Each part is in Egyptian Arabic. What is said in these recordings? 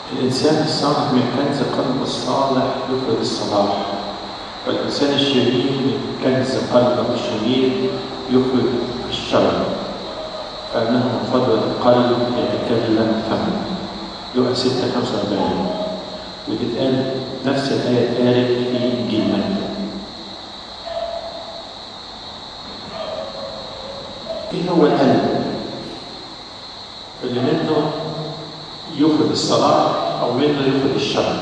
الإنسان الصالح من كنز قلب الصالح يخرج الصلاح والإنسان الشرير من كنز قلبه الشرير يخرج الشر فإنه من فضل القلب يتكلم فمه لغة 6 45 وتتقال نفس الآية اتقالت في إنجيل متى إيه هو القلب؟ اللي منه يخرج الصلاح أو منه يخرج الشر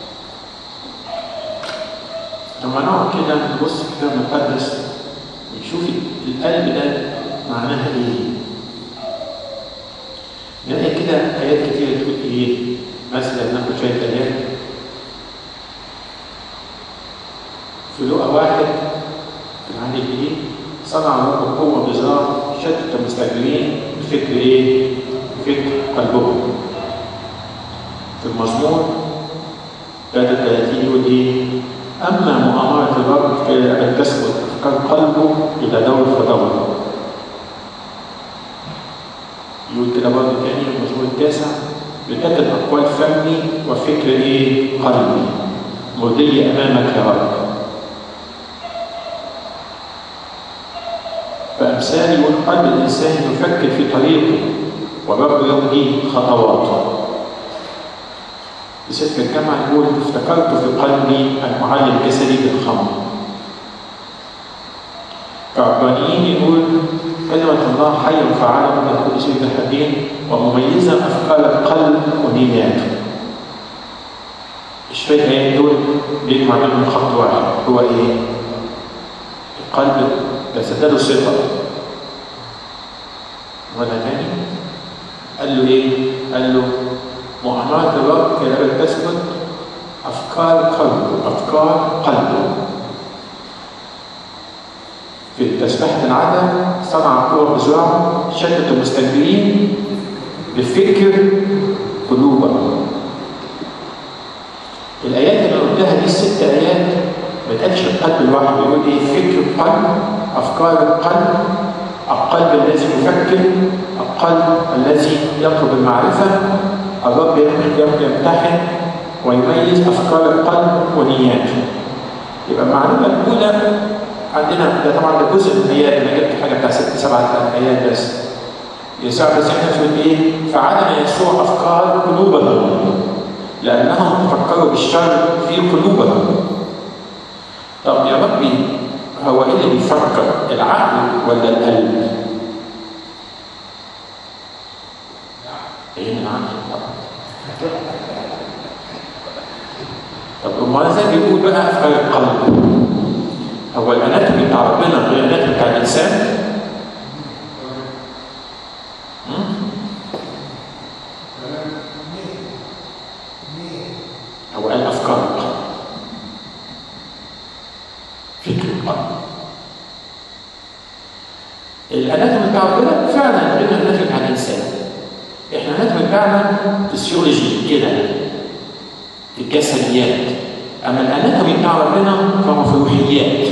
لما نقعد كده نبص في الكتاب المقدس ونشوف القلب ده معناها ايه؟ نلاقي كده آيات كتيرة تقول ايه؟ مثلا ناخد شوية آيات في لقا واحد في العهد الجديد صنع الله قوة بزراع شتت المستكبرين بفكر ايه؟ بفكر قلبهم في المزمور 33 يقول ايه؟ أما مؤامرة الرب فأن تسكت أفكار قلبه إلى دور فدور يقول كده برضه تاني المزمور التاسع لتكن أقوال فمي وفكر إيه؟ قلبي مرضية أمامك يا رب فأمثال يقول قلب الإنسان يفكر في طريقه والرب يمضي خطواته بسفر الجامعة يقول افتكرت في قلبي المعلم جسدي بالخمر العبرانيين يقول كلمة الله حي وفعالة من القدس الذهبين ومميزة أفكار القلب ونياته الشوية الآيات دول بيجمع بينهم خط واحد هو إيه؟ القلب تزداد صفة ولا تاني؟ قال له إيه؟ قال له مؤامرة الرب كلمة تثبت أفكار قلبه أفكار قلبه في تسبحة العدم صنع قوة بزرعه شتت المستكبرين بفكر قلوبهم الآيات اللي قلتها دي الست آيات ما تقالش القلب لوحده بيقول إيه فكر القلب أفكار القلب القلب الذي يفكر القلب الذي يطلب المعرفة الرب يمتحن ويميز افكار القلب ونياته يبقى المعلومه الاولى عندنا ده طبعا ده جزء من الايات انا جبت حاجه بتاع ست سبع ايات بس يسوع بس احنا في ايه؟ فعلم يسوع افكار قلوبهم لانهم فكروا بالشر في قلوبهم طب يا ربي هو ايه اللي بيفكر العقل ولا القلب؟ ايه العقل طبعا طب امال ازاي بيقول بقى افكار القلب هو الاناتومي بتاع ربنا غير الاناتومي بتاع الانسان هو قال افكار القلب فكر القلب الاناتومي بتاع ربنا فعلا غير الاناتومي بتاع الانسان احنا الاناتومي بتاعنا فسيولوجي كده في الجسديات اما الاناتومي بتاع ربنا فهو في الروحيات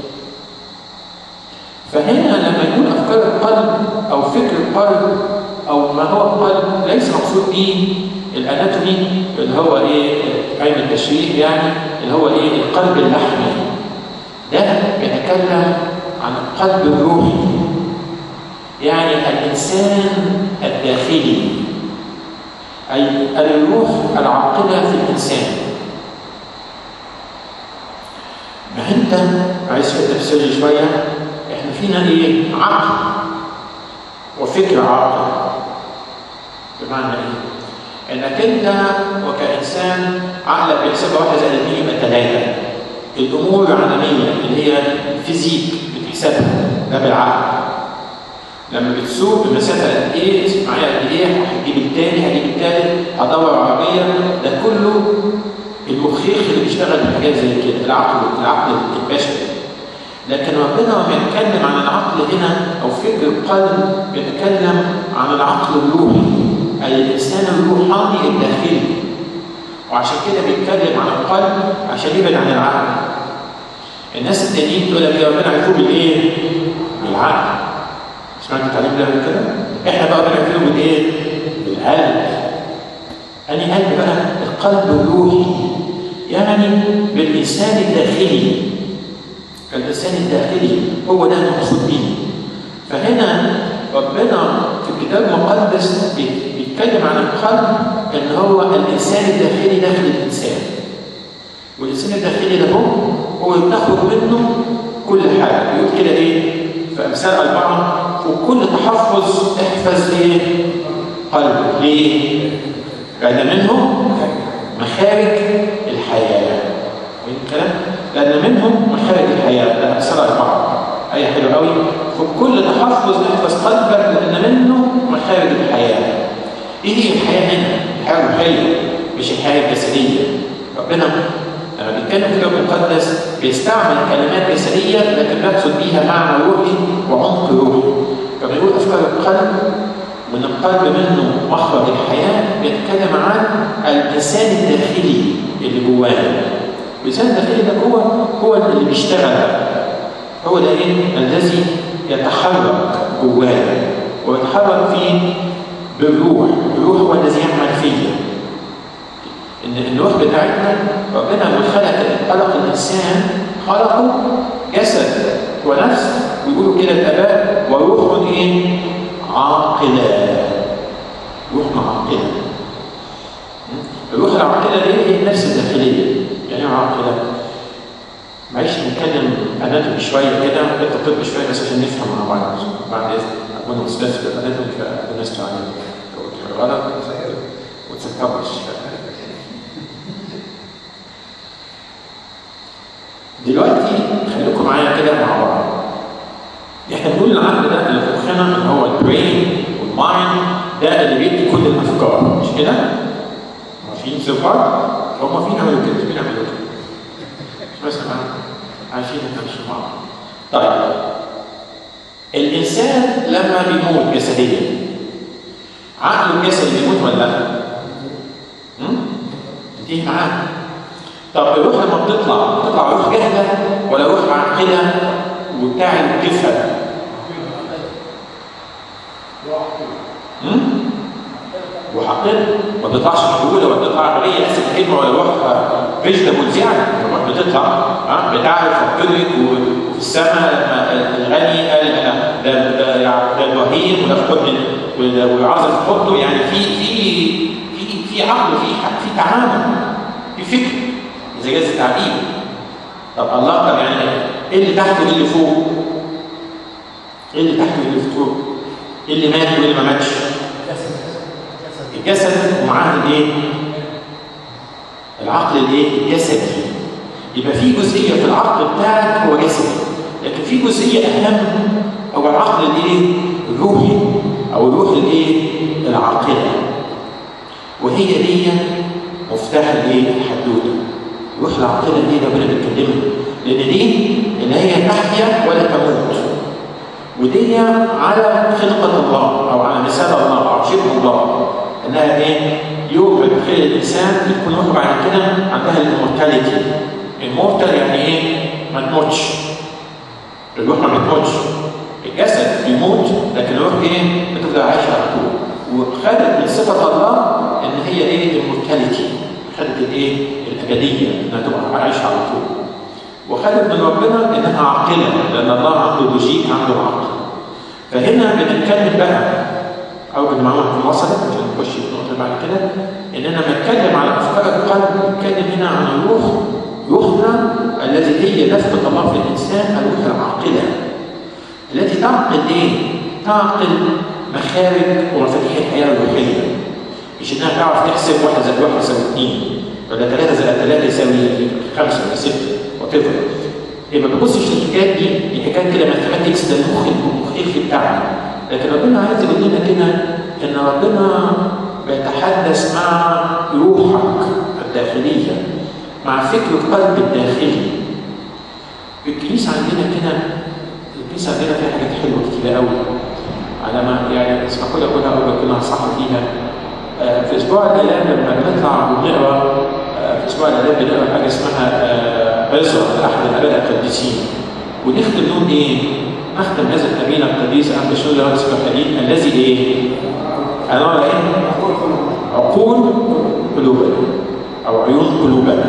فهنا لما يكون افكار القلب او فكر القلب او ما هو القلب ليس مقصود به الاناتومي اللي هو ايه علم التشريح يعني اللي هو ايه القلب اللحمي ده بيتكلم عن القلب الروحي يعني الانسان الداخلي أي الروح العاقلة في الإنسان ما أنت عايز تفسير شوية إحنا فينا إيه؟ عقل وفكر عاقل بمعنى إيه؟ إنك أنت وكإنسان عقلك بيحسبها واحد زائد اثنين يبقى ثلاثة الأمور العالمية اللي هي الفيزيك بتحسبها ده بالعقل لما بتسوق بمسافه قد ايه معايا قد ايه هجيب التاني هجيب التالت هدور عربيه ده كله المخيخ اللي بيشتغل بحاجات زي كده العقل العقل البشري لكن ربنا لما يتكلم عن العقل هنا او فكر القلب بيتكلم عن العقل الروحي اي الانسان الروحاني الداخلي وعشان كده بيتكلم عن القلب عشان يبعد عن العقل الناس التانيين تقول لك يا ربنا عرفوه بالايه؟ بالعقل سمعت التعليم ده قبل كده؟ احنا بقى بنعمله بالايه؟ بالقلب. انهي قلب بقى؟ القلب الروحي يعني بالإنسان الداخلي الإنسان الداخلي هو ده المقصود به فهنا ربنا في الكتاب المقدس بيتكلم عن القلب ان هو الانسان الداخلي داخل الانسان والانسان الداخلي ده هو هو بتاخد منه كل حاجه بيقول كده ايه في امثال اربعه وكل تحفظ احفظ ايه قلبك ليه؟ لان منه مخارج الحياه الكلام لان منهم مخارج الحياه ده امثال اربعه ايه حلوه قوي فكل تحفظ احفظ قلبك لان منه مخارج الحياه ايه هي الحياه هنا؟ الحياه الروحيه مش الحياه الجسديه ربنا لما بيتكلم في الكتاب المقدس بيستعمل كلمات جسديه لكن بيقصد بيها معنى روحي وعمق روحي فلما يقول افكار القلب وان القلب منه مخرج الحياه بيتكلم عن الانسان الداخلي اللي جوانا الانسان الداخلي ده هو هو اللي بيشتغل هو ده ايه الذي يتحرك جوانا ويتحرك فيه بالروح الروح هو الذي يعمل فيه ان الروح بتاعتنا ربنا لما خلق خلق الانسان خلقه جسد ونفس ويقولوا كده الاباء وروح ايه عاقله روح عاقله الروح العاقله دي هي النفس الداخليه يعني ايه عاقله معلش نتكلم اناتومي شويه كده انت طب شويه بس عشان نفهم مع بعض بعد اذن اكون استاذ في الاناتومي فبالنسبه عليك غلط وتتكبرش دلوقتي خليكم معايا كده مع بعض احنا بنقول العقل ده اللي في مخنا اللي هو البرين والمايند ده اللي بيدي كل الافكار مش كده؟ عارفين صفات هم فين عملوا كده مين عملوا كده؟ مش بس عايشين احنا مش مع بعض طيب الانسان لما بيموت جسديا عقله الجسدي بيموت ولا لا؟ انتهي معاه طب الروح لما بتطلع بتطلع روح جاهله ولا روح عاقله وبتاعي وتفهم روح عاقله ما بتطلعش محلوله ولا بتطلع غبيه اسف الكلمه ولا روح فيجيتابلز يعني الروح بتطلع ها بتعرف ربنا وفي السماء لما الغني قال انا ده ده ده الوهيم وده في حضن والعظم في حضنه يعني في في في في عقل في في تعامل في فكر اذا جاز التعبير طب الله طب يعني ايه اللي تحته وايه اللي فوق؟ ايه اللي تحته وايه اللي فوق؟ ايه اللي مات وايه اللي ما ماتش؟ الجسد ومعاه الايه؟ العقل الايه؟ الجسدي يبقى في جزئيه في العقل بتاعك هو جسدي لكن في جزئيه اهم هو العقل الايه؟ الروحي او الروح الايه؟ العاقله وهي دي مفتاح الايه؟ الحدوده الروح العاقله دي ربنا بيتكلمها لان دي اللي هي تحيا ولا تموت ودي على خلقه الله او على مثال الله او شبه الله انها ايه؟ يوم ما بتخلق الانسان بتكون روح بعد كده عندها الامورتاليتي المورتال يعني ايه؟ ما تموتش الروح ما بتموتش الجسد بيموت لكن الروح ايه؟ بتفضل عايشه على طول وخدت من صفه الله ان هي ايه؟ المورتاليتي خدت الايه؟ الابديه انها تبقى عايشه على طول وخدت من ربنا انها عاقله لان الله عنده لوجيك عنده عقل فهنا بنتكلم بقى او بالمعلومه وصلت عشان نخش في النقطه بعد كده اننا بنتكلم على افكار القلب بنتكلم هنا عن الروح روحنا الذي هي لفظه الله في الانسان الروح العاقله التي تعقل ايه؟ تعقل مخارج ومفاتيح الحياه الروحيه مش انها تعرف تحسب واحد زائد واحد يساوي اثنين ولا ثلاثه زائد ثلاثه يساوي خمسه ولا سته وات ايفر هي ما بتبصش للحكايات دي دي حكايات كده ماثيماتكس ده المخ المخ بتاعنا لكن ربنا عايز يقول لنا كده ان ربنا بيتحدث مع روحك الداخليه مع فكر القلب الداخلي الكنيسه عندنا كده الكنيسه عندنا فيها حاجات حلوه كتير قوي على ما يعني اسمحوا لي اقولها او بكون صح فيها آه في اسبوع الالام لما بنطلع ونقرا آه في اسبوع الالام بنقرا حاجه اسمها آه عظه لاحد الاباء القديسين ونختم نقول ايه؟ نختم هذا النبي القديس عند شنو رئيس الكريم الذي ايه؟ انا ايه؟ عقول قلوبنا او عيون قلوبنا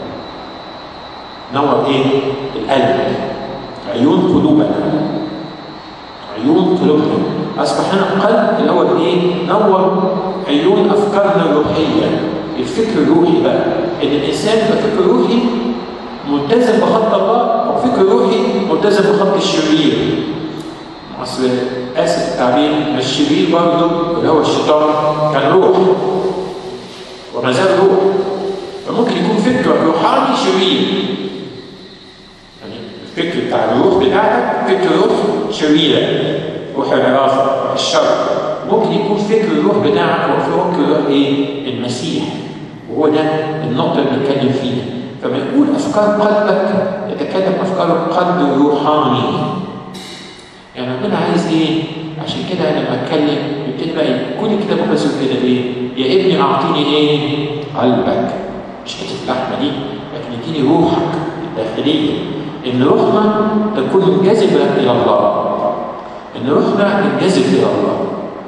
نور ايه القلب عيون قلوبنا عيون قلوبنا اصبح هنا القلب اللي هو الايه نور عيون افكارنا الروحيه الفكر الروحي بقى ان الانسان يبقى فكر روحي ملتزم بخط الله او فكر روحي ملتزم بخط الشرير اصل اسف التعبير الشرير برضه اللي هو الشيطان كان روح وما زال روح فممكن يكون فكر روحاني شرير يعني الفكر بتاع الروح بتاعتك فكر روح شريره روح العرافه روح الشر ممكن يكون فكر الروح بتاعك هو فكر روح ايه؟ المسيح وهو ده النقطه اللي بنتكلم فيها فما يقول افكار قلبك يتكلم افكار القلب الروحاني يعني ربنا عايز ايه؟ عشان كده لما اتكلم يبتدي بقى كل كده مقدس كده ايه؟ يا ابني اعطيني ايه؟ قلبك مش حته اللحمه دي لكن اديني روحك الداخليه ان روحنا تكون منجذبه الى الله ان روحنا تنجذب الى الله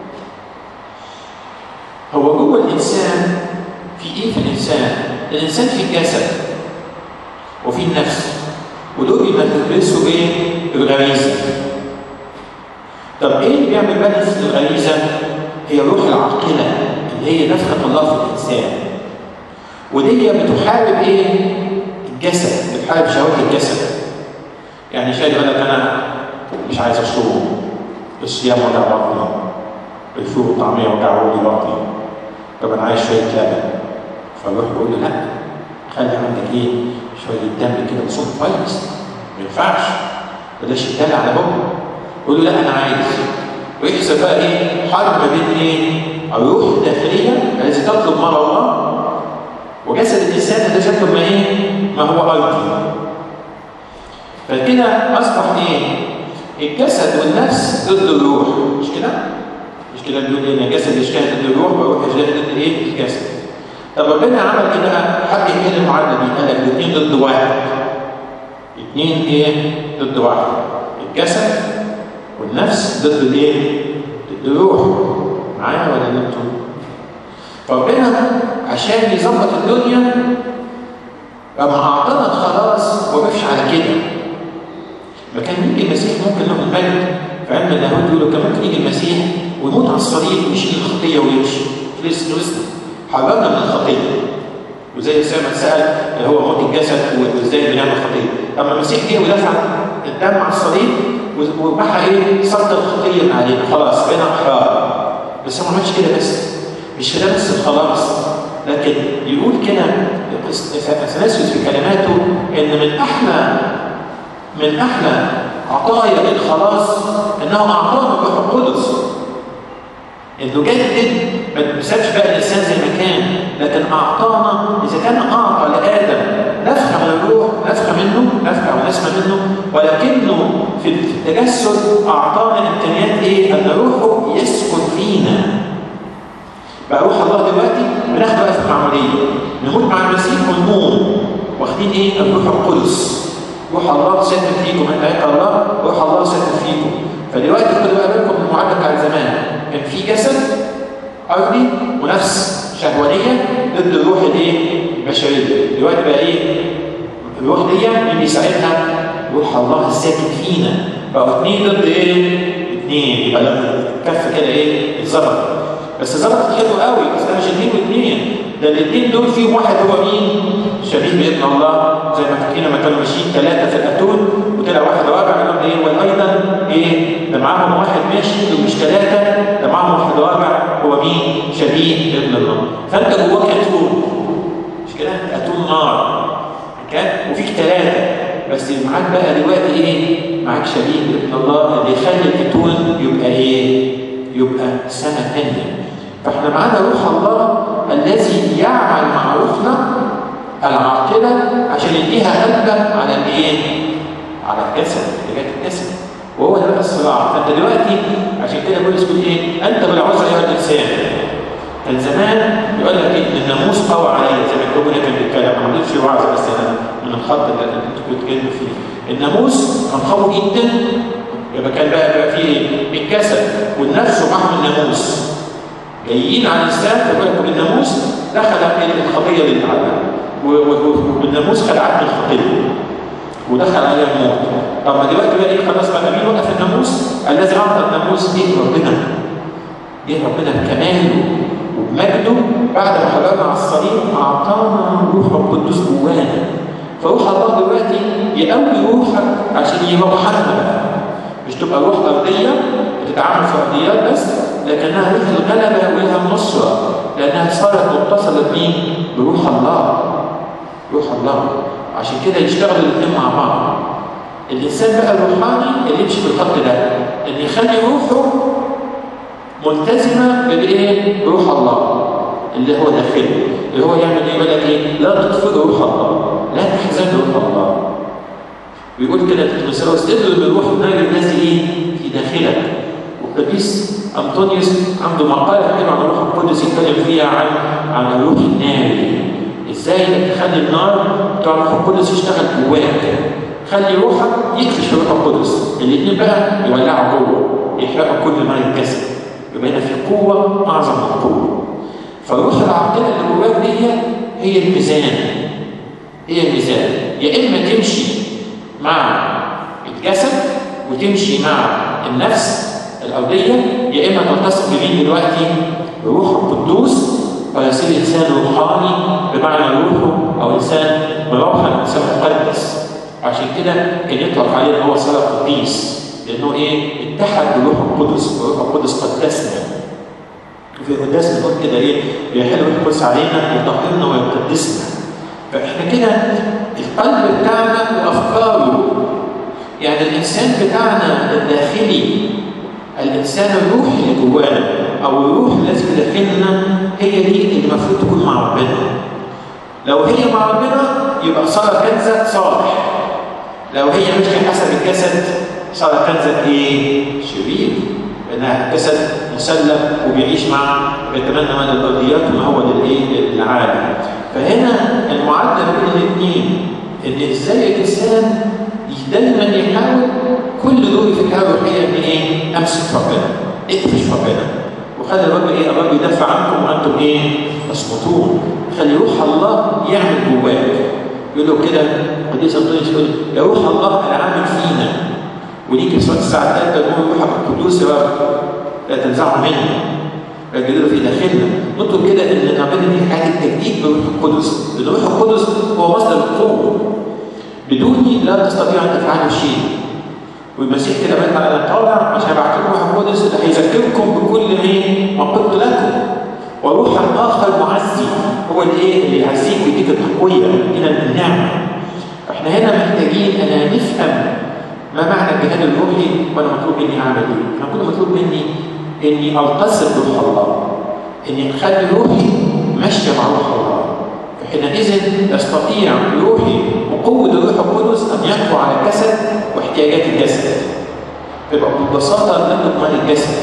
هو جوه الانسان في ايه في الانسان؟ الانسان في الجسد وفي النفس ودول بيمثلوا ايه؟ الغريزه طب ايه اللي بيعمل بالانس للغريزه؟ هي الروح العاقله اللي هي نفخه الله في الانسان. ودي بتحارب ايه؟ الجسد، بتحارب شهوات الجسد. يعني شايف يقول لك انا مش عايز اصوم الصيام وجع بطني الفول والطعميه وجعوا لي بطني طب انا عايز شويه لبن فالروح بيقول له لا خلي عندك ايه؟ شويه دم كده وصوم كويس ما ينفعش بلاش الدلع على بكره يقول له لا انا عايز ويحصل بقى ايه حرب ما بين ايه الروح الداخليه التي تطلب مع الله وجسد الانسان الذي يطلب ما ايه ما هو ارضي فكده اصبح ايه الجسد والنفس ضد الروح مش كده مش كده بيقول ان الجسد يشتهي ضد الروح والروح يشتهي ضد ايه الجسد طب ربنا عمل كده حب يحل المعادله دي قال لك الاثنين ضد واحد اثنين ايه ضد واحد الجسد والنفس ضد الايه؟ ضد الروح معايا ولا انتوا؟ فربنا عشان يظبط الدنيا لما اعطانا الخلاص ما وقفش على كده ما كان يجي المسيح ممكن له المجد في علم اللاهوت يقولوا كان ممكن يجي المسيح ويموت على الصليب ويشيل الخطيه ويمشي فلوس فلوسنا حررنا من الخطيه وزي سامع سال هو موت الجسد وازاي بنعمل خطيه اما المسيح جه ودفع الدم على الصليب وبحى ايه صد الخطيه اللي علينا خلاص بقينا احرار بس هو ما عملش كده بس مش كده بس الخلاص لكن يقول كده اثناسيوس في كلماته ان من احلى من احلى عطايا الخلاص انه اعطانا الروح القدس انه جدد ما سابش بقى الانسان زي ما كان لكن اعطانا اذا كان اعطى لادم نفخه من الروح نفخه منه نفخه او نسمه منه ولكنه في التجسد اعطانا امكانيات ايه؟ ان روحه يسكن فينا بقى روح الله دلوقتي بناخده بقى في المعموديه نموت مع المسيح ونقوم واخدين ايه؟ الروح القدس روح الله ساكن فيكم انت ايات الله روح الله ساكن فيكم فدلوقتي خدوا بقى بالكم من المعادله بتاع زمان كان في جسد ارضي ونفس شهوانيه ضد الروح الايه؟ البشريه دلوقتي بقى ايه؟ الروح دي اللي بيساعدها روح الله الساكن فينا بقوا اثنين ضد ايه؟ اثنين يبقى لما كف كده ايه؟ اتظبط بس ظبطت حلو قوي بس انا مش اثنين واثنين ده الاثنين دول فيهم واحد هو مين؟ شبيه بابن الله زي ما فاكرين لما كانوا ماشيين ثلاثه في الاتون وطلع واحد رابع قال لهم ايه وايضا ايه؟ ده معاهم واحد ماشي دول مش ثلاثه ده معاهم واحد رابع هو مين؟ شبيه بابن الله فانت جواك اتون مش كده؟ اتون نار كان وفيك ثلاثه بس معاك بقى دلوقتي ايه؟ معاك شبيه بابن الله اللي يخلي الاتون يبقى ايه؟ يبقى سنه ثانيه فاحنا معانا روح الله الذي يعمل مع روحنا العاقله عشان يديها غلبه على الايه؟ على الجسد حاجات الجسد وهو ده بقى الصراع فانت دلوقتي عشان كده بولس بيقول ايه؟ انت بالعذر ايها الانسان كان زمان يقول لك ايه الناموس قوى عليا زي ما الكوبري كان بيتكلم ما عملتش وعظ بس انا من الخط اللي انتوا كنتوا بتتكلموا فيه الناموس كان قوي جدا يبقى كان بقى, بقى فيه الجسد والنفس ومعهم الناموس جايين على الانسان فبالكم الناموس دخل الخطيه للعالم والناموس خلعت الخطيه ودخل عليها الموت طب ما دلوقتي بقى ايه خلاص بقى مين وقف الناموس الذي اعطى الناموس ايه ربنا ايه ربنا بكماله وبمجده بعد ما حضرنا على الصليب اعطانا روح القدوس جوانا فروح الله دلوقتي يقوي روحك عشان يروحنا بقى مش تبقى روح ارضيه بتتعامل في ارضيات بس لكنها روح الغلبه ولها النصره لانها صارت متصله بمين؟ بروح الله روح الله عشان كده يشتغلوا الاثنين مع بعض الانسان بقى الروحاني اللي يمشي في الخط ده ان يخلي روحه ملتزمه بالايه؟ بروح الله اللي هو داخله اللي هو يعمل ايه؟ يقول لك ايه؟ لا تطفئ روح الله لا تحزن روح الله ويقول كده في تيموثاوس ادعو بروح النار الذي ايه؟ في داخلك والقديس انطونيوس عنده مقاله كده عن الروح القدس يتكلم فيها عن عن الروح الناري ازاي انك تخلي النار بتاع الروح القدس يشتغل جواك خلي روحك يكفش الروح القدس الاثنين بقى يولعوا جوه يحرقوا كل ما الجسد يبقى هنا في قوه اعظم من القوه فالروح العقيده اللي جواك دي هي الميزان هي الميزان يا اما تمشي مع الجسد وتمشي مع النفس الارضيه يا اما تلتصق بمين دلوقتي بروح القدوس ويصير انسان روحاني بمعنى روحه او انسان مروحا انسان مقدس عشان كده كان يطلق عليه ان هو صار قديس لانه ايه اتحد بروح القدس وروح القدس قدسنا وفي القداس بنقول كده ايه بيحل روح القدس علينا يطهرنا ويقدسنا فاحنا كده القلب بتاعنا وافكاره يعني الانسان بتاعنا الداخلي الانسان الروحي اللي جوانا او الروح التي في داخلنا هي دي اللي المفروض تكون مع ربنا لو هي مع ربنا يبقى صار كنزك صالح لو هي مش حسب الجسد صار كنزك ايه شرير لانها جسد مسلم وبيعيش مع بيتمنى من الارضيات ما هو للايه للعالم فهنا المعادله بين الاثنين ان ازاي الانسان دايما يحاول كل دور في الحياه الروحيه ان ايه امسك ربنا اكتشف ربنا وخلي الرب ايه الرب يدافع عنكم وانتم ايه تصمتون خلي روح الله يعمل جواك يقول له كده قديس انطونيوس يقول يا روح الله العامل فينا وليك صلاه الساعه 3 تقول روحك القدوس يا رب لا تنزعه مني فالجديد في داخلنا نطلب كده ان ربنا دي حاجه التجديد بالروح القدس لان الروح القدس هو مصدر القوه بدوني لا تستطيع ان تفعلوا شيء والمسيح كده بقى انا طالع عشان ابعت لكم روح القدس اللي هيذكركم بكل ما ما قلت لكم وروح اخر معزي هو الايه اللي يعزيك ويديك التقويه الى النعمه احنا هنا محتاجين ان نفهم ما معنى الجهاد الروحي وانا مطلوب مني اعمل ايه؟ انا كل مطلوب مني اني التصق بروح الله اني اخلي روحي ماشيه مع روح الله فحينئذ يستطيع روحي وقوه الروح القدس ان يقوى على الجسد واحتياجات الجسد يبقى ببساطه نطلب مال الجسد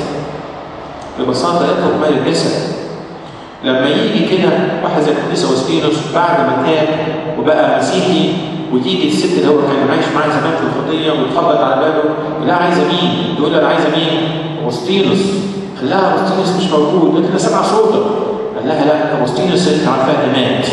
ببساطه نطلب مال الجسد لما يجي كده واحد زي القديس اوسطينوس بعد ما تاب وبقى مسيحي وتيجي الست اللي هو كان عايش معاه زمان في الخطيه وتخبط على بابه لا عايزه مين؟ تقول له انا عايزه مين؟ اوسطينوس قال لها اوسطينوس مش موجود قالت له سامع صوتك قال لها لا اوسطينوس انت عارفاه ده مات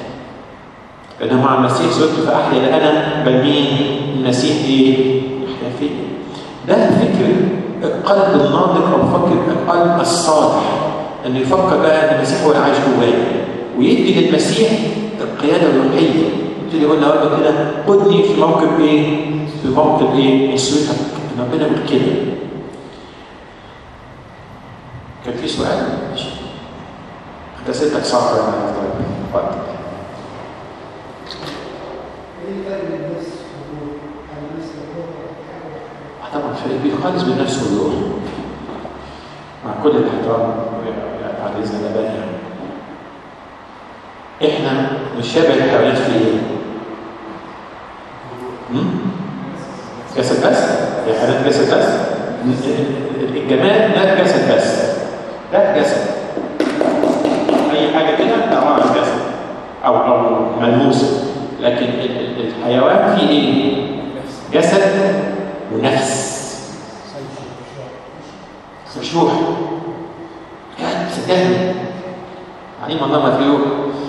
لأنه مع المسيح صرت فأحيا لا أنا بل مين؟ المسيح إيه؟ يحيا فيا. ده فكر القلب الناضج أو فكر القلب الصالح انه يفكر بقى ان المسيح هو اللي عايش جواه ويدي للمسيح القياده الروحيه يبتدي يقول له رب كده قدني في موقف ايه؟ في موقف ايه؟ نصرتك ان ربنا يقول كده كان في سؤال ماشي انت سيرتك صعبه يا اتفضل طبعا فرق كبير خالص بين النفس والروح مع كل الاحترام بعد اذن الاباء يعني احنا نشابه الحيوانات في ايه؟ جسد بس؟ يا حيوانات جسد بس؟ الجمال ده جسد بس ده جسد اي حاجه كده ده عباره عن جسد او او ملموسه لكن الحيوان فيه ايه؟ جسد ونفس مشروح صدقني تعليم الله ما في روح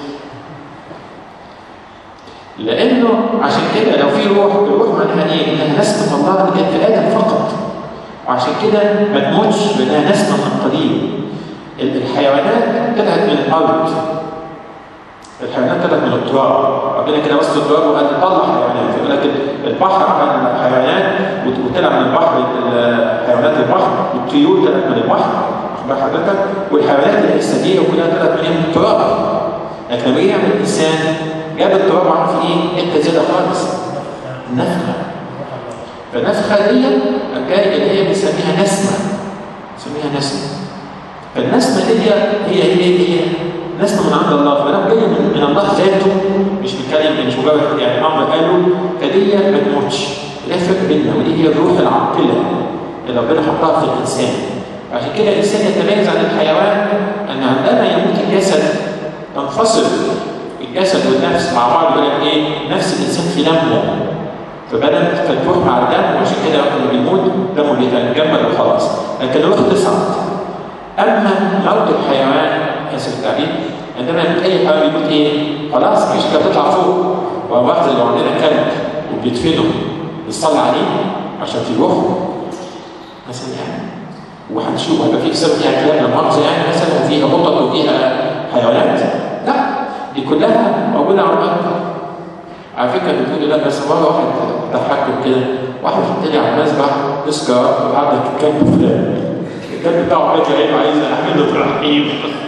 لانه عشان كده لو في روح الروح معناها ايه؟ انها نسمه الله اللي كانت في ادم فقط وعشان كده ما تموتش لانها نسمه من القديم الحيوانات طلعت من الارض الحيوانات طلعت من التراب ربنا كده بس التراب وقال طلع حيوانات يقول لك البحر عمل حيوانات وطلع من البحر حيوانات البحر والطيور طلعت من البحر واخد حضرتك والحيوانات الانسانيه كلها طلعت من التراب لكن لما يجي يعمل الانسان جاب التراب وعمل فيه ايه؟ انت زياده خالص نفخه فالنفخه دي جاي اللي هي بنسميها نسمه بنسميها نسمه فالنسمه دي هي هي هي, هي نسمه من عند الله فلما جايه من, من الله ذاته مش بيتكلم مش مجرد يعني امر قاله فدي ما تموتش ده الفرق بيننا ودي هي الروح العاقله اللي ربنا حطها في الانسان عشان كده الانسان يتميز عن الحيوان ان عندما يموت الجسد تنفصل الجسد والنفس مع بعض يقول لك ايه؟ نفس الانسان في دمه فبدأت فتروح مع الدم وعشان كده لما بيموت دمه بيتجمد وخلاص لكن الروح تصعد اما موت الحيوان اسف التعبير عندما يموت اي حيوان بيموت ايه؟ خلاص مش كده بتطلع فوق وواحد لو عندنا كلب وبيدفنه بنصلي عليه عشان في روح مثلا يعني وهنشوف هيبقى في بسبب فيها كلاب لا مؤاخذه يعني مثلا وفيها قطط وفيها حيوانات لا دي كلها موجوده على الارض على فكره بتقولي لا بس مره واحد ضحكني كده واحد حط لي على المسبح تذكره وقعد الكلب فلان الكلب بتاعه جات لي عايز احمده الرحيم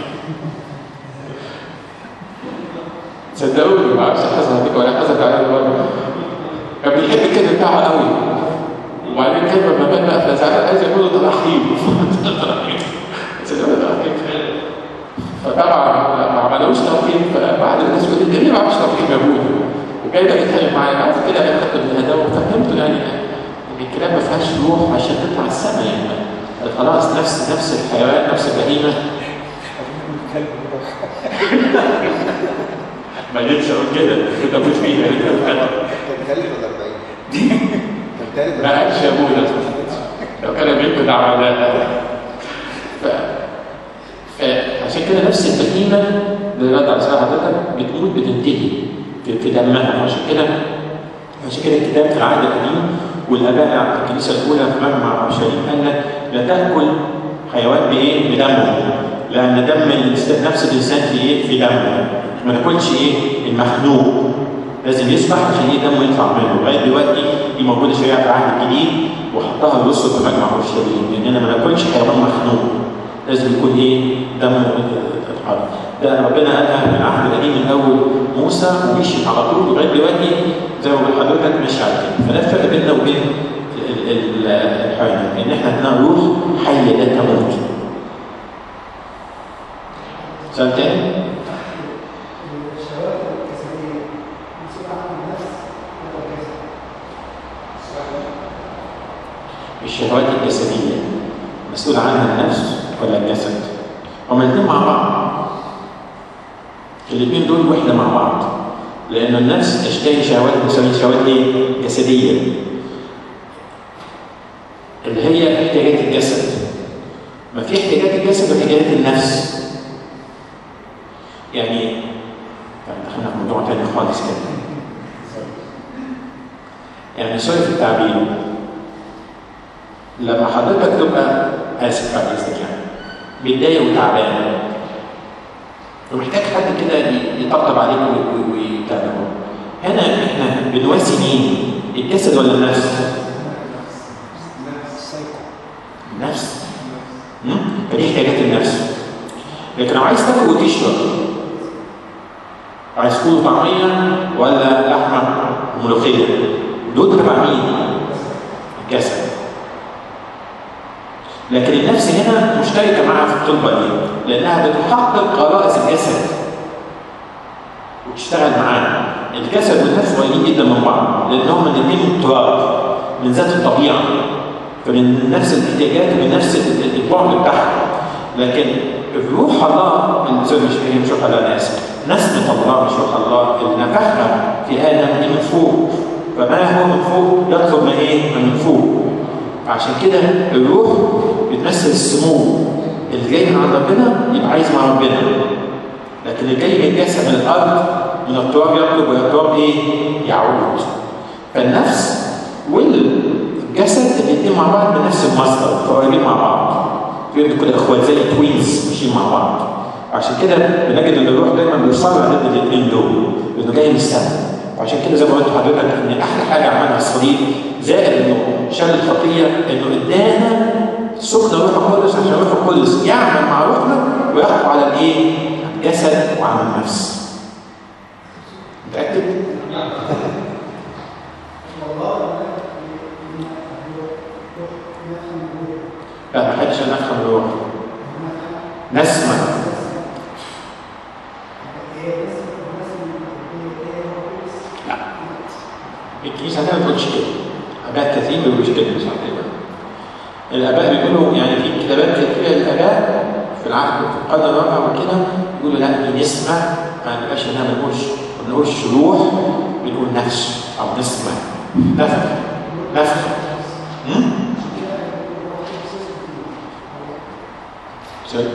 صدقوني ما اعرفش حصل هديك ولا حصل على برضه كان بيحب الكلب بتاعه قوي وبعدين الكلب لما بان بقى فزعل عايز يقول له ده رحيم فطبعا ما عملوش توقيت فبعد الناس يقول لي ليه ما عملش توقيت يا ابويا وجاي بقى يتكلم معايا عارف كده انا خدت من الهداوه وفهمته يعني ان الكلاب ما فيهاش روح عشان تطلع السما يعني خلاص نفس نفس الحيوان نفس البهيمه ما قدرتش اقول كده كنت اقول فيها كان ثالث ولا 40 كان ثالث ما قالش يا ابويا لو كان بيكون عملها فعشان كده نفس البهيمه اللي رد على سؤال حضرتك بتموت بتنتهي في في دمها عشان كده عشان كده الكتاب في العهد القديم والاباء في الكنيسه الاولى في مجمع اورشليم قال لك لا تاكل حيوان بايه؟ بدمه لان دم الإنسان- نفس الانسان في ايه؟ في دمه ما ناكلش ايه؟ المخنوق لازم يسبح عشان ايه دمه يطلع منه لغايه دلوقتي دي موجوده شريعه في العهد الجديد وحطها الرسل في مجمع اورشليم لاننا ما ناكلش حيوان مخنوق لازم يكون ايه؟ دمه اتحرك ده ربنا قالها من العهد القديم من اول موسى ومشي على طول لغايه دلوقتي زي ما بقول لحضرتك ماشي على كده فده الفرق بيننا وبين ال- ال- الحيوانات ان احنا عندنا روح حيه لا تموت سؤال تاني؟ الشهوات الجسدية مسؤولة عن النفس ولا الجسد؟ الشهوات الجسديه مسؤول عنها النفس ولا الجسد؟ هما الاثنين مع بعض الاثنين دول وحده مع بعض لان النفس تشتهي شهوات بنسميها شهوات ايه؟ جسديه اللي هي احتياجات الجسد ما في احتياجات الجسد واحتياجات النفس يعني طب دخلنا في موضوع تاني خالص كده يعني سوري في التعبير لما حضرتك تبقى اسف بعد اذنك يعني متضايق وتعبان ومحتاج حد كده يطبطب عليك ويتابعه هنا احنا بنواسي مين؟ الجسد ولا النفس؟ النفس مم؟ فدي احتياجات النفس لكن لو عايز تاكل وتشرب عايز فول وطعميه ولا لحمه وملوخيه دول تبع مين؟ الجسد لكن النفس هنا مشتركه معها في الطلبه دي لانها بتحقق غرائز الجسد وتشتغل معاه الجسد والنفس قريبين جدا من بعض لان هم الاثنين من التراب من ذات الطبيعه فمن نفس الاحتياجات ومن نفس ال- البعد بتاعها لكن الروح الله الانسان مش هي مش روح الله انا اسف نسمه الله مش روح الله اللي نفخها في ادم دي من فوق فما هو من فوق يطلب ما ايه؟ من فوق عشان كده الروح بتمثل السمو اللي جاي من عند ربنا يبقى عايز مع ربنا لكن اللي جاي من الجسد من الارض من التراب يطلب والتراب ايه؟ يعود فالنفس والجسد الاثنين مع بعض بنفس المصدر قريبين مع بعض يبقوا كده اخوات زي توينز ماشيين مع بعض عشان كده بنجد ان الروح دايما بيصارع ضد الاثنين دول لانه جاي من السماء وعشان كده زي ما قلت لحضرتك ان احلى حاجه عملها الصليب زائد انه شال الخطيه انه ادانا سكن الروح القدس عشان الروح القدس يعمل مع روحنا ويحكم على الايه؟ الجسد وعلى النفس. متاكد؟ لا ما حدش نفهم الروح نسمع لا الكنيسه ما بتقولش كده اباء كثير ما بيقولوش كده مش عارف ليه. الاباء بيقولوا يعني في كتابات كتيره للاباء في العهد في القرن الرابع وكده يقولوا لا دي نسمع ما نبقاش انها ما بنقولش ما بنقولش روح بنقول نفس او نسمع نفخ نفخ هم؟ سوري.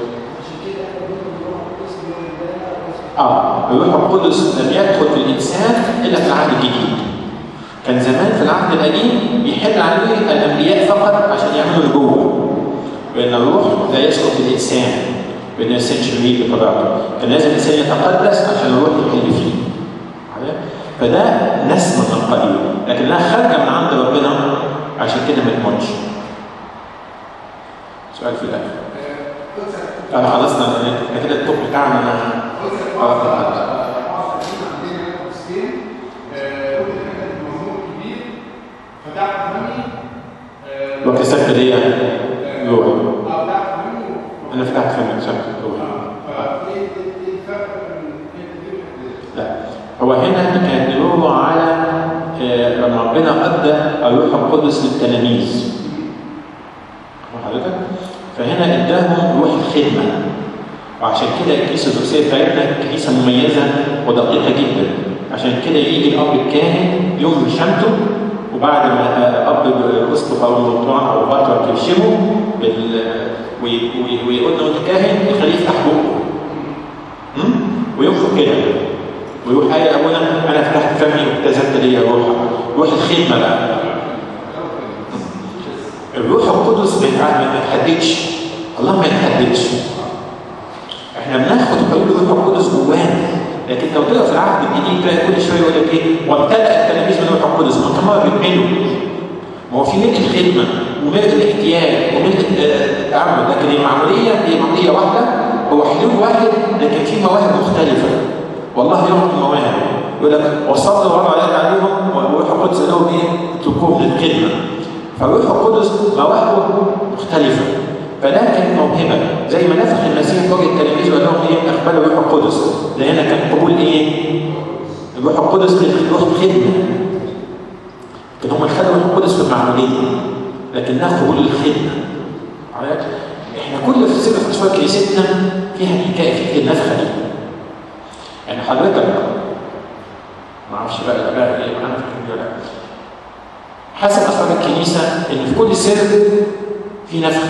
اه الروح القدس لم يدخل في الانسان الا في العهد الجديد كان زمان في العهد القديم يحل عليه الانبياء فقط عشان يعملوا نبوه بان الروح لا يسكن في الانسان بان الانسان شرير بطبيعته كان لازم الانسان يتقدس عشان الروح يحل فيه عارف؟ فده نسمة من قليل لكنها خارجه من عند ربنا عشان كده ما تموتش سؤال في الاخر انا خلصنا احنا كده التوب بتاعنا انا الوقت السكتة دي روح انا فتحت فمك سكتة روح لا هو هنا كانت دلوره على آه، لما ربنا ادى الروح القدس للتلاميذ حضرتك فهنا اداهم روح الخدمه وعشان كده الكنيسه الروسيه بتاعتنا كنيسه مميزه ودقيقه جدا عشان كده يجي الاب الكاهن يوم شمته وبعد ما آه، اب الاسقف او المطوع او بطرك يرشمه بال وي- وي- ويقول له انت كاهن يخليه يفتح بقه م? وينفخ كده ويقول حاجه ابونا انا فتحت فمي وابتزلت ليا روح روح الخدمه بقى الروح القدس ما يتع- ما يتحددش الله ما يتحددش احنا بناخد حلول الروح القدس جوانا لكن لو تقرا في العهد الجديد تلاقي كل شويه يقول لك ايه وامتلأ التلاميذ من الروح القدس ما كمان بيؤمنوا ما هو في ملء الخدمه وملء الاحتياج وملء آه، التعامل لكن المعموديه هي معموديه واحده هو حلول واحد لكن في مواهب مختلفه والله يعطي مواهب يقول لك وصلوا وضع يد عليهم والروح القدس قال لهم ايه؟ اتركوهم للخدمه فالروح القدس مواهبه مختلفه فده كانت موهبه زي ما نفخ المسيح في وجه التلاميذ وقال لهم ايه؟ اقبلوا الروح القدس ده هنا كان قبول ايه؟ الروح القدس روح الخدمه كان هم خدوا الروح القدس في المعموديه لكنها قبول الخدمه عرفت؟ احنا كل في سر في اسواق كنيستنا فيها حكايه فكره النفخه دي يعني حضرتك ما اعرفش بقى الاباء ايه معانا في الكليه ولا لا حسب اسرار الكنيسه ان في كل سر في نفخه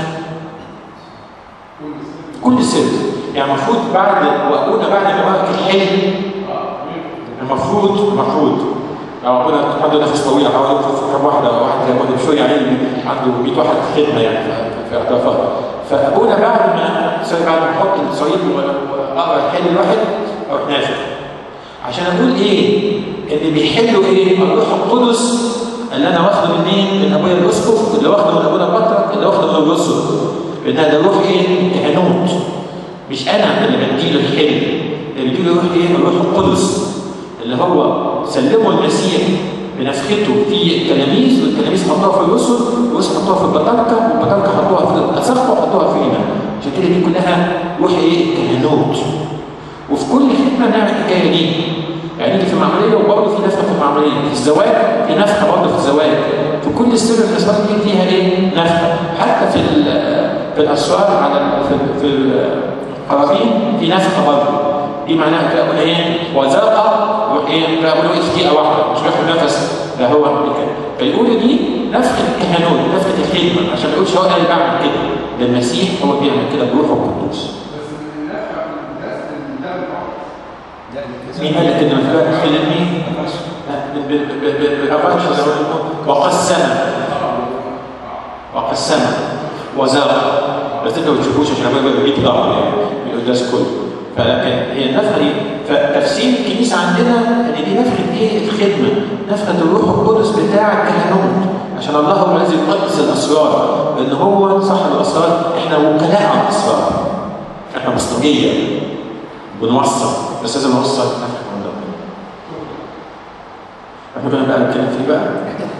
كل سر يعني المفروض بعد وابونا بعد ما يبارك الحلم المفروض المفروض لو ابونا عنده نفس طويل حوالي كم واحده او واحد زي ابونا شويه علم عنده 100 واحد في خدمه يعني في- في اعترافات فابونا بعد ما سوري بعد ما احط الصليب واقرا الحلم الواحد اروح نافخ عشان اقول ايه؟ اللي بيحلوا ايه؟ الروح القدس اللي انا واخده منين؟ من ابويا الاسقف اللي واخده من ابونا البطرك اللي واخده من الرسل لان ده روح ايه؟ كهنوت مش انا اللي بديله الحلم اللي بيديله روح ايه؟ الروح القدس اللي هو سلمه المسيح بنفخته في التلاميذ والتلاميذ حطوها في الرسل والرسل حطوها في البطاركه والبطاركه حطوها في الاسقف وحطوها فينا عشان كده دي كلها روح ايه؟ كهنوت وفي كل خدمه نعمل الحكايه دي يعني نيجي في المعمليه وبرضه في نفخه في المعمليه في الزواج في نفخه برضه في الزواج في كل السر من الاسرار دي فيها ايه؟ نفخه حتى في ال- في الاسرار على ال- في, في القرابين في نفخه برضه دي معناها تقول ايه؟ وزاقه يروح ايه؟ تقول ايه دقيقه واحده مش بياخد نفس ده هو كده فيقولوا دي نفخه الكهنوت نفخه الخدمه عشان ما يقولش هو انا اللي بعمل كده ده المسيح هو اللي بيعمل كده بروحه القدوس بس النفخه في الناس اللي ده مين قال لك ان في بقى تخيل مين؟ بالأباش وقسم وقسم وزار بس انتوا ما تشوفوش عشان ما بيجيب ضغط يعني القداس كله فلكن هي النفخه دي فتفسير الكنيسه عندنا ان دي نفخه ايه؟ الخدمه نفخه الروح القدس بتاع الكهنوت عشان الله هو الذي يقدس الاسرار لان هو صاحب الاسرار احنا وكلاء عن الاسرار احنا مصداقيه بنوصل بس لازم نوصل نفخه عند ربنا احنا كنا بقى نتكلم فيه بقى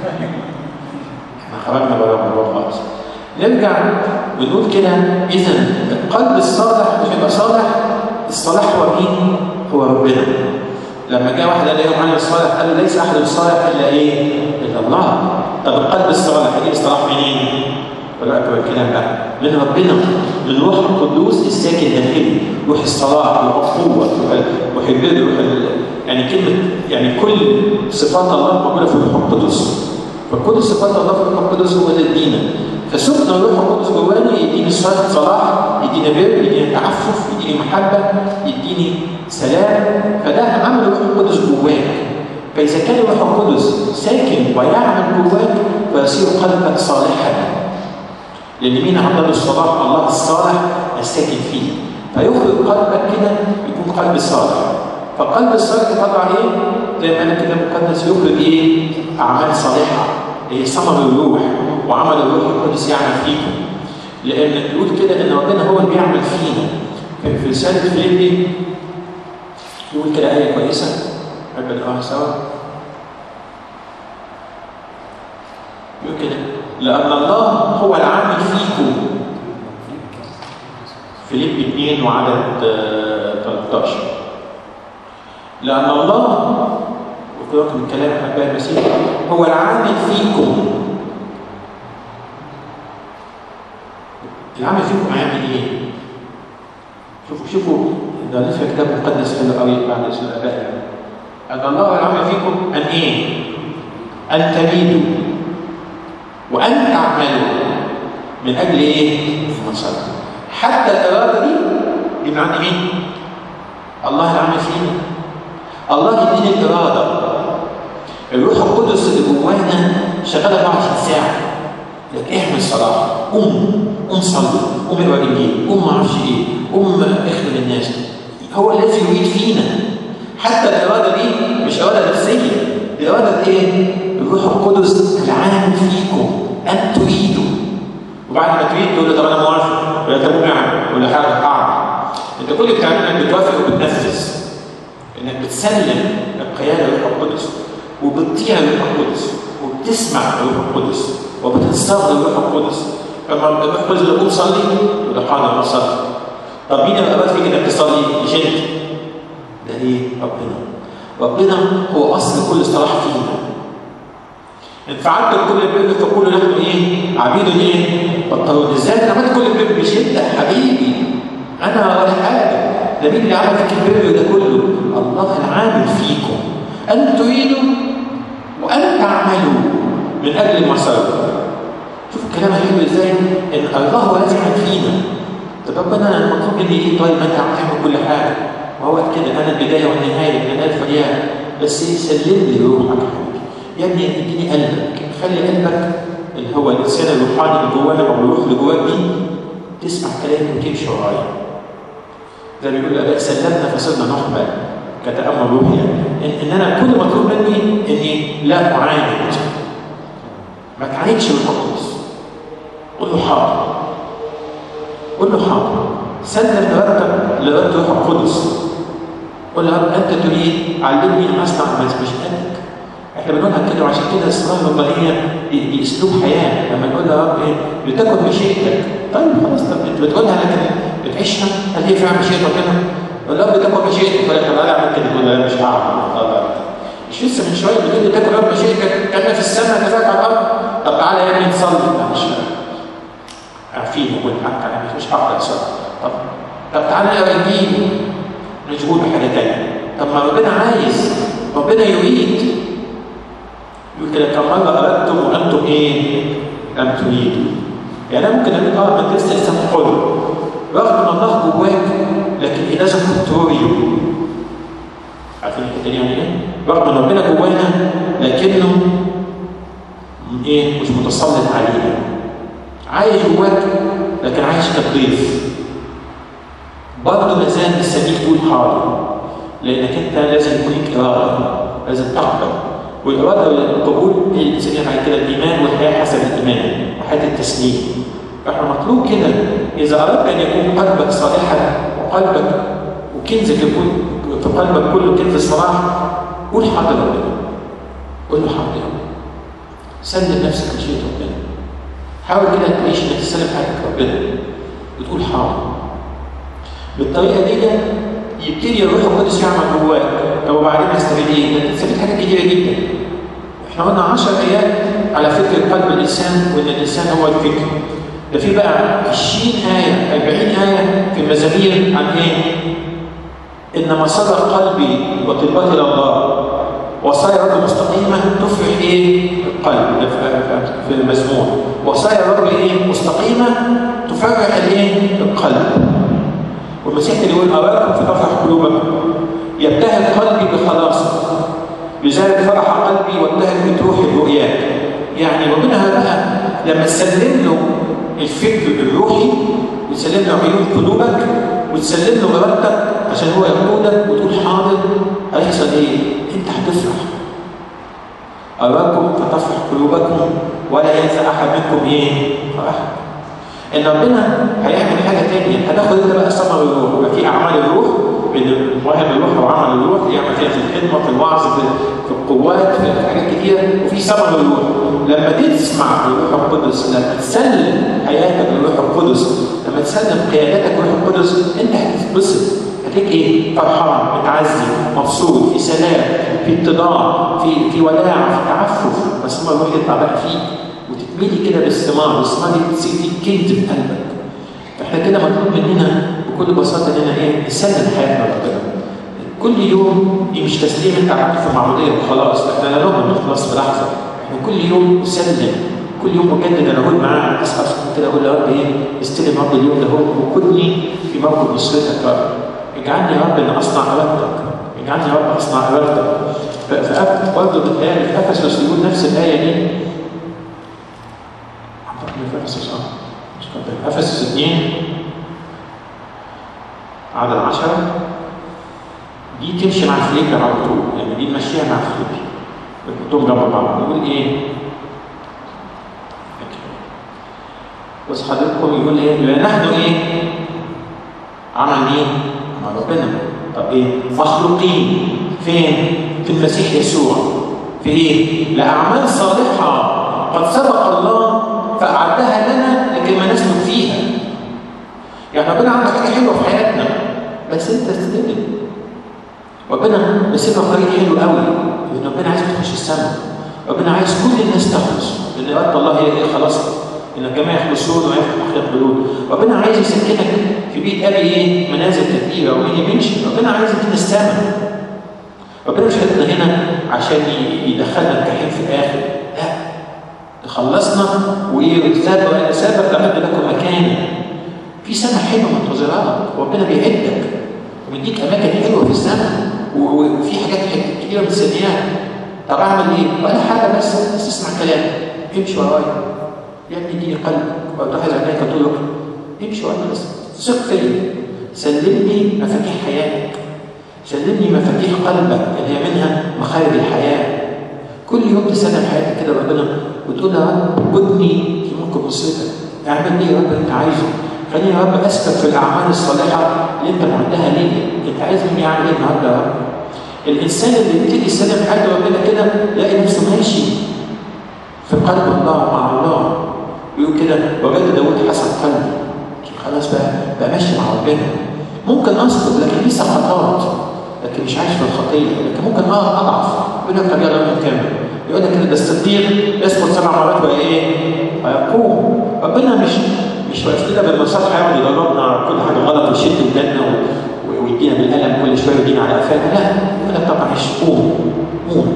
احنا خرجنا بره الموضوع خالص نرجع ونقول كده اذا القلب الصالح مش هيبقى صالح الصلاح هو مين؟ هو ربنا لما جاء واحد قال لهم عن الصالح قال له ليس احد الصالح الا ايه؟ الا الله طب القلب الصالح هيجي الصلاح منين؟ ولا اكبر الكلام بقى من ربنا من روح القدوس الساكن داخلي روح الصلاح روح القوه روح البر روح يعني كلمه يعني كل صفات الله موجوده في الروح القدس فكل صفات الله في الروح القدس هو ده الدين فسكن الروح القدس جواني يديني صلاح يديني بر يديني تعفف يديني محبه يديني سلام فده عمل الروح القدس جواك فاذا كان الروح القدس ساكن ويعمل جواك فيصير قلبك صالحا لان مين عمل الصلاح الله الصالح الساكن فيه فيخرج قلبك كده يكون قلب صالح فالقلب الصالح طبعا ايه؟ زي ما قال الكتاب المقدس يخرج ايه؟ اعمال صالحه هي ثمر الروح وعمل الروح القدس يعمل فيكم لان بيقول كده ان ربنا هو اللي بيعمل فينا في رساله فيليبي يقول كده ايه كويسه نحب نقراها سوا يقول كده لان الله هو العامل فيكم فيليب 2 وعدد 13 لأن الله وقراءة من كلام أحباء المسيح هو العامل فيكم العامل فيكم هيعمل إيه؟ شوفوا شوفوا ده لسه كتاب مقدس في القريب بعد اسم الآباء أن الله هو العامل فيكم أن إيه؟ أن تميلوا وأن تعملوا من أجل إيه؟ المصالح حتى الإرادة دي دي من عند مين؟ الله العامل فينا الله يديني الإرادة الروح القدس اللي جوانا شغال 24 ساعة لك اعمل صلاة قوم قوم صلي قوم اقرا الانجيل قوم ما اعرفش ايه قوم اخدم الناس هو الذي يريد فينا حتى الإرادة دي مش إرادة نفسية دي إرادة إيه؟ الروح القدس العامل فيكم أن تريدوا وبعد ما تريد تقول له طب أنا موافق ولا طب نعم ولا حاجة أعمل أنت كل اللي بتعمله إنك بتوافق وبتنفذ انك بتسلم القياده للروح القدس وبتطيع للروح القدس وبتسمع للروح القدس وبتنصاغ للروح القدس فما الروح القدس يقول صلي يقول حاضر انا اصلي طب مين اللي فيك انك تصلي؟ مش انت ده ايه؟ ربنا ربنا هو اصل كل صلاح فينا ان فعلت كل البر فكل نحن ايه؟ عبيد ايه؟ بطلون ازاي انا عملت كل البر مش انت حبيبي انا ولا حاجه ده مين اللي عمل فيك البر ده كله؟ الله العامل فيكم أن تريدوا وأن تعملوا من أجل المسار شوف الكلام حلو ازاي ان الله هو الذي يعمل فينا طب ربنا انا مطلوب مني ايه طيب ما انت عم تعمل كل حاجه وهو كده انا البدايه والنهايه من الف والياء بس سلم لي روحك يا ابني اديني قلبك خلي قلبك اللي هو الانسان الروحاني اللي جوانا او الروح اللي جواك دي تسمع كلامي وتمشي ورايا زي ما بيقول الاباء سلمنا فصرنا نقبل كتامل روحي يعني ان, إن انا كل مطلوب مني اني لا اعاند ما تعاندش بالقدس قول له حاضر قول له حاضر سلم ارادتك لارادة روح القدس قول له انت تريد علمني ان اصنع مشيئتك احنا بنقولها كده وعشان كده الصلاه الربانيه دي اسلوب حياه لما نقول يا رب ايه بتاكل مشيئتك طيب خلاص طب انت بتقولها لكن بتعيشها هل هي فعلا مشيئه ربنا؟ ولا رب تاكل مشيئتك ولا طب انا اعمل كده تقول لا مش هعمل طبعا مش لسه من شويه بتقول لي تاكل رب مشيئتك كان في السماء كفاك على الارض طب تعالى يا ابني نصلي لا مش عارفين وقلت حتى انا مش هقدر اصلي طب طب تعالى نقرا الانجيل مشغول بحاجه ثانيه طب ما ربنا عايز ربنا يريد يقول كده كم مره اردتم وانتم ايه؟ لم تريدوا يعني انا ممكن اقول اه ما لسه لسه حر رغم ان الله جواك لكن he doesn't control you عارفين الحته دي يعني ايه؟ رغم ان ربنا جوانا لكنه ايه مش متسلط علينا عايش جواك لكن عايش كضيف برضه ما زال مستنيك تقول حاضر لانك انت لازم يكون لك اراده لازم تقبل والاراده والقبول هي اللي بتسميها بعد كده الايمان والحياه حسب الايمان وحياه التسليم فاحنا مطلوب كده اذا اردت ان يكون قلبك صالحا وقلبك وكنزك يكون في قلبك كله كنز صلاح قول حاضر ربنا قول له حاضر سلم نفسك لشيء ربنا حاول كده تعيش انك تسلم حياتك ربنا وتقول حاضر بالطريقه دي يبتدي الروح القدس يعمل جواك طب وبعدين هستفيد ايه؟ ده انت تستفيد حاجات كتيره جدا احنا قلنا 10 ايات على فكره قلب الانسان وان الانسان هو الفكر ده في بقى 20 ايه 40 ايه في المزامير عن ايه؟ انما صدى قلبي وطلبتي الى الله وصايا رب مستقيمه تفرح ايه؟ القلب ده في المزمور وصايا رب ايه؟ مستقيمه تفرح الايه؟ القلب والمسيح اللي يقول أراكم فتفرح قلوبكم يبتهج قلبي بخلاصك لذلك فرح قلبي وابتهج بتروحي برؤياك يعني ربنا بقى لما تسلم له الفكر الروحي وتسلم له عيون قلوبك وتسلم له ارادتك عشان هو يقودك وتقول حاضر هيحصل ايه؟ انت هتفرح أراكم فتفرح قلوبكم ولا ينسى أحد منكم إيه؟ فرحكم ان ربنا هيعمل حاجه ثانيه هتاخد انت بقى ثمر الروح يبقى في اعمال الروح بين مواهب الروح وعمل الروح يعمل فيها في الخدمه في الوعظ في, في القوات في حاجات كتير وفي ثمر الروح لما تسمع الروح القدس لما تسلم حياتك للروح القدس لما تسلم قيادتك للروح القدس انت هتتبسط هتلاقيك ايه فرحان متعزي مبسوط في سلام في اتضاع في في وداع في تعفف بس ما الروح يطلع بقى فيك وتتملي كده بالثمار والثمار دي تصير دي كنز في قلبك فاحنا كده مطلوب مننا بكل بساطه اننا ايه نسلم حياتنا لربنا كل يوم دي مش تسليم انت عملته في المعموديه وخلاص احنا لا نؤمن نخلص في لحظه احنا كل يوم نسلم كل يوم اجدد انا اقول معاه اصحى كده اقول يا رب ايه استلم رب اليوم ده هو وكلني في موقف نصرتك يا رب اجعلني يا رب ان اصنع ارادتك اجعلني يا رب اصنع ارادتك برضه بتهيألي في افسس يقول نفس الايه دي في افسس اه مش كده افسس 2 عدد 10 دي تمشي مع فيليب على طول يعني دي نمشيها مع فيليب بنحطهم جنب بعض نقول ايه؟ بص حضرتكم يقول ايه؟ نحن ايه؟ عمل مين؟ عمل ربنا طب ايه؟ مخلوقين فين؟ في المسيح يسوع في ايه؟ لأعمال صالحة قد سبق الله فأعدها لنا لكي ما نسلك فيها يعني ربنا عنده حاجة حلوة في حياتنا بس أنت استلم ربنا مسيبك طريق حلو قوي لأن ربنا عايز تخش السماء ربنا عايز كل الناس تخلص لأن إرادة الله هي إيه خلاص إن الجميع يخلصون ويقبلون ربنا عايز يسكنك في بيت أبي إيه منازل كثيرة ومين يمشي ربنا عايز يدينا السماء ربنا مش هيدنا هنا عشان يدخلنا الجحيم في الآخر لا خلصنا وايه وتسابق وانا سابق لعد لكم مكانا في سنه حلوه منتظراك ربنا بيعدك ومديك اماكن حلوه في السماء وفي حاجات كتيره مستنياك طب اعمل ايه؟ ولا حاجه بس بس اسمع كلامي امشي ورايا يا ابني اديني قلبك وتحفظ عينيك طولك امشي ورايا بس ثق فيا سلمني مفاتيح حياتك سلمني مفاتيح قلبك اللي هي منها مخارج الحياه كل يوم تسلم حياتك كده ربنا وتقول يا رب قدني في ملك نصرتك اعمل لي يا رب انت عايزه خليني يا رب اسلك في الاعمال الصالحه اللي انت معدها ليا انت عايز مني اعمل ايه النهارده يا رب الانسان اللي يبتدي يسلم حياته ربنا كده يلاقي نفسه ماشي في قلب الله مع الله يقول كده وجد داود حسن قلبي خلاص بقى بقى ماشي مع ربنا ممكن اسقط لكن ليه سقطات لكن مش عايش في الخطيه لكن ممكن اضعف يقول لك طب يلا نكمل يقول لك كده ده الصديق يسقط سبع مرات وايه؟ ويقوم ربنا مش مش واقف لنا بالمصالح يقعد يضربنا كل حاجه غلط ويشد ودنا ويدينا بالقلم كل شويه ويدينا على قفانا لا يقول لك طبعا مش قوم قوم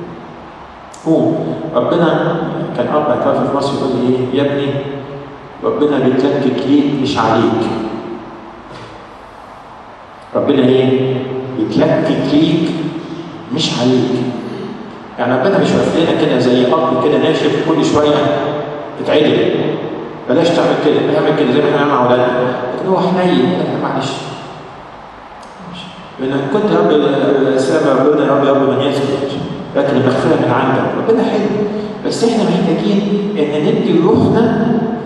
قوم ربنا كان اب اعتراف في مصر يقول لي ايه؟ يا ابني ربنا بيتلكك ليك مش عليك ربنا ايه؟ بيتلكك ليك عليك يعني ربنا مش واقف لنا كده زي اب كده ناشف كل شويه تتعدل بلاش تعمل كده اعمل كده زي ما احنا مع اولادنا لكن هو حنين لا معلش لان كنت يا رب السلام ربنا يا رب يا رب من يثبت لكن المغفره من عندك ربنا حلو بس احنا محتاجين ان ندي روحنا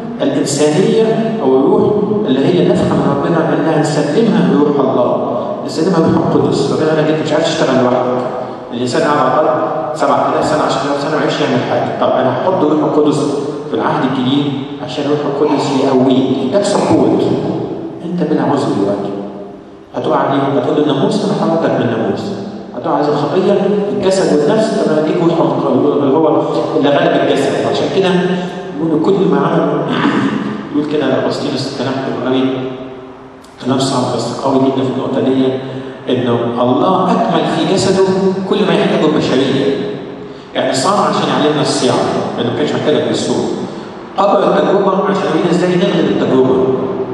الانسانيه او الروح اللي هي نفخه من ربنا انها نسلمها لروح الله نسلمها لروح القدس ربنا قال لك انت مش عارف تشتغل لوحدك الانسان قاعد على الارض 7000 سنه 10000 سنه ما عرفش يعمل حاجه طب انا هحط روح القدس في العهد الجديد عشان روح القدس يقويك يديك سبورت انت بلا عذر دلوقتي هتقع عليه هتقول الناموس انا هحركك من الناموس هتقع عايز الخطيه الجسد والنفس طب انا اديك روح اللي هو اللي غلب الجسد عشان كده يقول كل ما عمل يقول كده اغسطينوس كلام قوي كلام صعب بس قوي جدا في النقطه دي انه الله اكمل في جسده كل ما يحتاجه البشريه يعني صار عشان يعلمنا الصيام لانه ما كانش محتاجها بالسوق قبل التجربه عشان يورينا ازاي نغلب التجربه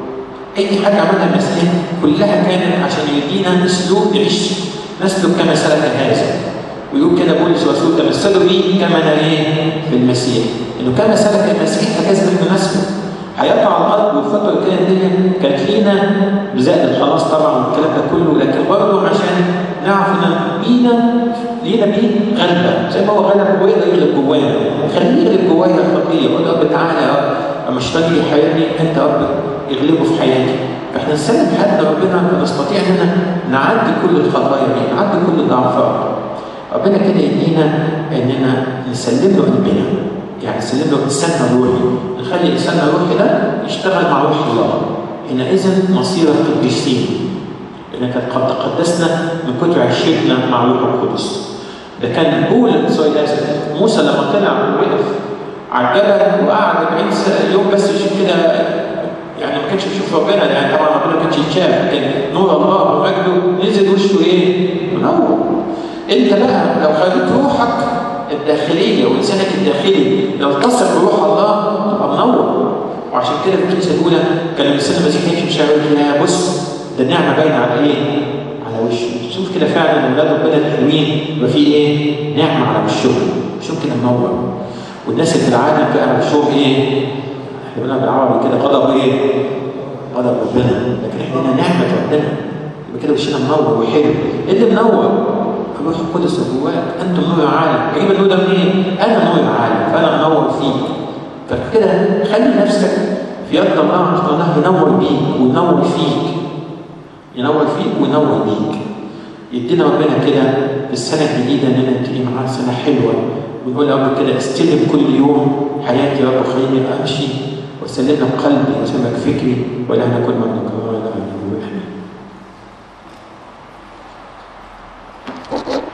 اي حاجه عملها المسيح كلها كانت عشان يدينا اسلوب نعيش نسلك كما سلك هذا ويقول كده بولس الرسول تمثلوا بي كما انا ايه في المسيح انه كما سلك المسيح هكذا نحن نسلك حياته على الارض والفتره اللي كانت دي كانت لينا بزائد الخلاص طبعا والكلام ده كله لكن برضه عشان نعرف ان لينا لينا بيه غلبه زي ما هو غلب جوايا يغلب جوايا خليه يغلب جوايا الخطيه قول يا رب تعالى يا رب اما الشيطان يجي حياتي انت يا رب اغلبه في حياتي فاحنا نسلم حياتنا ربنا فنستطيع اننا نعدي كل الخطايا دي نعدي كل الضعفات ربنا كده يدينا اننا نسلم له قلبنا يعني نسلم له انساننا الروحي نخلي انساننا الروحي ده يشتغل مع روح الله حينئذ نصير قديسين لانك قد تقدسنا من كتر عشرتنا مع روح القدس ده كان بول سوري اسف موسى لما طلع ووقف على الجبل وقعد 40 يوم بس يشوف كده يعني ما كانش بيشوف ربنا يعني طبعا ربنا ما كانش يتشاف لكن نور الله ومجده نزل وشه ايه؟ منور انت بقى لو خليت روحك الداخليه وانسانك الداخلي يلتصق بروح الله تبقى منور وعشان كده في الكنيسه الاولى كان الانسان المسيحي يمشي مش هيقول يا بص ده النعمه باينه على ايه؟ على وشه شوف كده فعلا اولاد ربنا الحلوين يبقى في ايه؟ نعمه على وشهم وشهم كده منور والناس اللي في العالم بقى وشهم ايه؟ احنا بنقول بالعربي كده غضب ايه؟ غضب ربنا لكن احنا هنا نعمه ربنا يبقى كده وشنا منور وحلو ايه اللي منور؟ الروح القدس جواك انتم نور العالم اجيب النور ده منين؟ انا نور العالم فانا منور فيك فكده خلي نفسك في يد الله عشان الله ينور بيك وينور فيك ينور فيك وينور بيك يدينا ربنا كده في السنه الجديده اننا نبتدي معاه سنه حلوه ونقول يا رب كده استلم كل يوم حياتي يا رب خليني امشي وسلم لك قلبي وسلم لك فكري ولا نكون من نكرر